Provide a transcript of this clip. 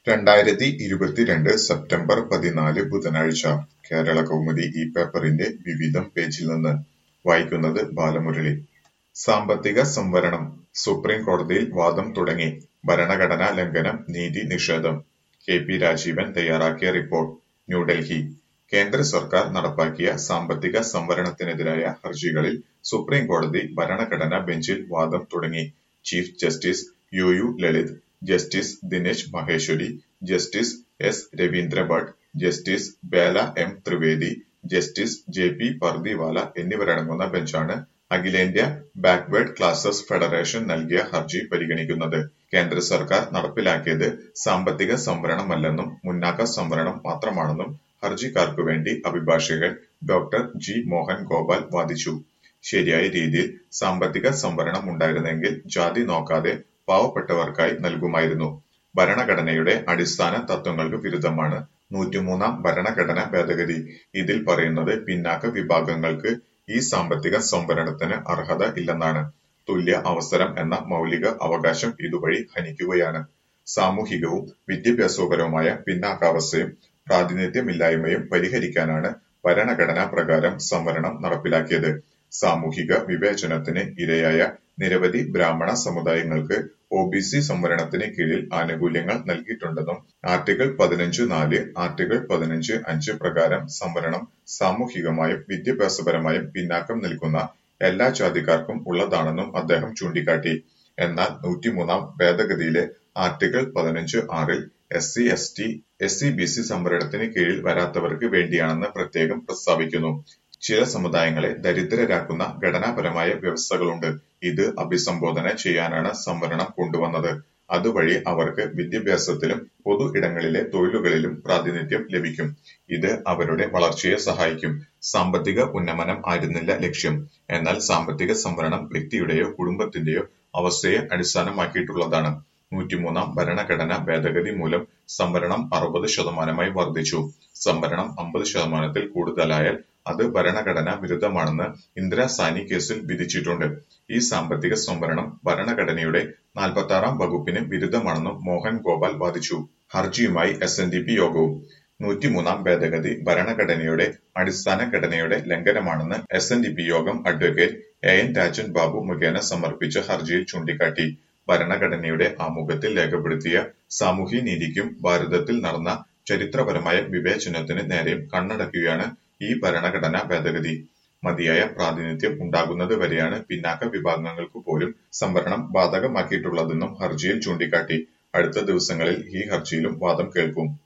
രണ്ടായിരത്തി ഇരുപത്തിരണ്ട് സെപ്റ്റംബർ പതിനാല് ബുധനാഴ്ച കേരളകൗമുദി ഈ പേപ്പറിന്റെ വിവിധം പേജിൽ നിന്ന് വായിക്കുന്നത് ബാലമുരളി. സാമ്പത്തിക സംവരണം സുപ്രീം കോടതിയിൽ വാദം തുടങ്ങി. ഭരണഘടനാ ലംഘനം നീതി നിഷേധം കെ പി രാജീവൻ തയ്യാറാക്കിയ റിപ്പോർട്ട് ന്യൂഡൽഹി കേന്ദ്ര സർക്കാർ നടപ്പാക്കിയ സാമ്പത്തിക സംവരണത്തിനെതിരായ ഹർജികളിൽ സുപ്രീം കോടതി ഭരണഘടനാ ബെഞ്ചിൽ വാദം തുടങ്ങി. Chief justice U U Lalit, justice Dinesh Maheshwari, justice S Ravindra Bhat, justice Bela M Trivedi, justice J P Pardiwala എന്നിവരടങ്ങുന്ന ബെഞ്ചാണ് അഖിലേന്ത്യാ ബാക്ക്വേർഡ് ക്ലാസസ് ഫെഡറേഷൻ നൽകിയ ഹർജി പരിഗണിക്കുന്നത്. കേന്ദ്ര സർക്കാർ നടപ്പിലാക്കിയത് സാമ്പത്തിക സംവരണമല്ലെന്നും മുന്നാക്ക സംവരണം മാത്രമാണെന്നും ഹർജിക്കാർക്കുവേണ്ടി അഭിഭാഷകൻ ഡോ. ജി മോഹൻ ഗോപാൽ വാദിച്ചു. ശരിയായ രീതിയിൽ സാമ്പത്തിക സംവരണം ഉണ്ടായിരുന്നെങ്കിൽ ജാതി നോക്കാതെ പാവപ്പെട്ടവർക്കായി നൽകുമായിരുന്നു. ഭരണഘടനയുടെ അടിസ്ഥാന തത്വങ്ങൾക്ക് വിരുദ്ധമാണ് നൂറ്റിമൂന്നാം ഭരണഘടനാ ഭേദഗതി. ഇതിൽ പറയുന്നത് പിന്നാക്ക വിഭാഗങ്ങൾക്ക് ഈ സാമ്പത്തിക സംവരണത്തിന് അർഹത ഇല്ലെന്നാണ്. തുല്യ അവസരം എന്ന മൗലിക അവകാശം ഇതുവഴി ഹനിക്കുകയാണ്. സാമൂഹികവും വിദ്യാഭ്യാസപരവുമായ പിന്നാക്കാവസ്ഥയും പ്രാതിനിധ്യമില്ലായ്മയും പരിഹരിക്കാനാണ് ഭരണഘടനാ പ്രകാരം സംവരണം നടപ്പിലാക്കിയത്. സാമൂഹിക വിവേചനത്തിന് ഇരയായ നിരവധി ബ്രാഹ്മണ സമുദായങ്ങൾക്ക് ഒബിസി സംവരണത്തിന് കീഴിൽ ആനുകൂല്യങ്ങൾ നൽകിയിട്ടുണ്ടെന്നും ആർട്ടിക്കിൾ പതിനഞ്ച് നാല്, ആർട്ടിക്കിൾ പതിനഞ്ച് അഞ്ച് പ്രകാരം സംവരണം സാമൂഹികമായും വിദ്യാഭ്യാസപരമായും പിന്നാക്കം നിൽക്കുന്ന എല്ലാ ജാതിക്കാർക്കും ഉള്ളതാണെന്നും അദ്ദേഹം ചൂണ്ടിക്കാട്ടി. എന്നാൽ നൂറ്റിമൂന്നാം ഭേദഗതിയിലെ ആർട്ടിക്കിൾ പതിനഞ്ച് ആറിൽ എസ്സി, എസ്ടി, എസ്സി-ബിസി സംവരണത്തിന് കീഴിൽ വരാത്തവർക്ക് വേണ്ടിയാണെന്ന് പ്രത്യേകം പ്രസ്താവിക്കുന്നു. ചില സമുദായങ്ങളെ ദരിദ്രരാക്കുന്ന ഘടനാപരമായ വ്യവസ്ഥകളുണ്ട്. ഇത് അഭിസംബോധന ചെയ്യാനാണ് സംവരണം കൊണ്ടുവന്നത്. അതുവഴി അവർക്ക് വിദ്യാഭ്യാസത്തിലും പൊതു ഇടങ്ങളിലെ തൊഴിലുകളിലും പ്രാതിനിധ്യം ലഭിക്കും. ഇത് അവരുടെ വളർച്ചയെ സഹായിക്കും. സാമ്പത്തിക ഉന്നമനം ആയിരുന്നില്ല ലക്ഷ്യം. എന്നാൽ സാമ്പത്തിക സംവരണം വ്യക്തിയുടെയോ കുടുംബത്തിന്റെയോ അവസ്ഥയെ അടിസ്ഥാനമാക്കിയുള്ളതാണ്. നൂറ്റിമൂന്നാം ഭരണഘടനാ ഭേദഗതി മൂലം സംവരണം അറുപത് ശതമാനമായി വർധിച്ചു. സംവരണം അമ്പത് ശതമാനത്തിൽ കൂടുതലായാൽ അത് ഭരണഘടനാ വിരുദ്ധമാണെന്ന് ഇന്ദിരാ സാഹ്നി കേസിൽ വിധിച്ചിട്ടുണ്ട്. ഈ സാമ്പത്തിക സംവരണം ഭരണഘടനയുടെ നാൽപ്പത്താറാം വകുപ്പിന് വിരുദ്ധമാണെന്നും മോഹൻ ഗോപാൽ വാദിച്ചു. ഹർജിയുമായി എസ്എൻഡിപി യോഗവും നൂറ്റിമൂന്നാം ഭേദഗതി ഭരണഘടനയുടെ അടിസ്ഥാന ഘടനയുടെ ലംഘനമാണെന്ന് എസ്എൻഡിപി യോഗം അഡ്വ. എ. എൻ. രാജൻ ബാബു മുഖേന സമർപ്പിച്ച ഹർജിയിൽ ചൂണ്ടിക്കാട്ടി. ഭരണഘടനയുടെ ആമുഖത്തിൽ രേഖപ്പെടുത്തിയ സാമൂഹ്യനീതിക്കും ഭാരതത്തിൽ നടന്ന ചരിത്രപരമായ വിവേചനത്തിന് നേരെയും കണ്ണടയ്ക്കുകയാണ് ഈ ഭരണഘടനാ ഭേദഗതി. മതിയായ പ്രാതിനിധ്യം ഉണ്ടാകുന്നത് വരെയാണ് പിന്നാക്ക വിഭാഗങ്ങൾക്കുപോലും സംവരണം ബാധകമാക്കിയിട്ടുള്ളതെന്നും ഹർജിയിൽ ചൂണ്ടിക്കാട്ടി. അടുത്ത ദിവസങ്ങളിൽ ഈ ഹർജിയിലും വാദം കേൾക്കും.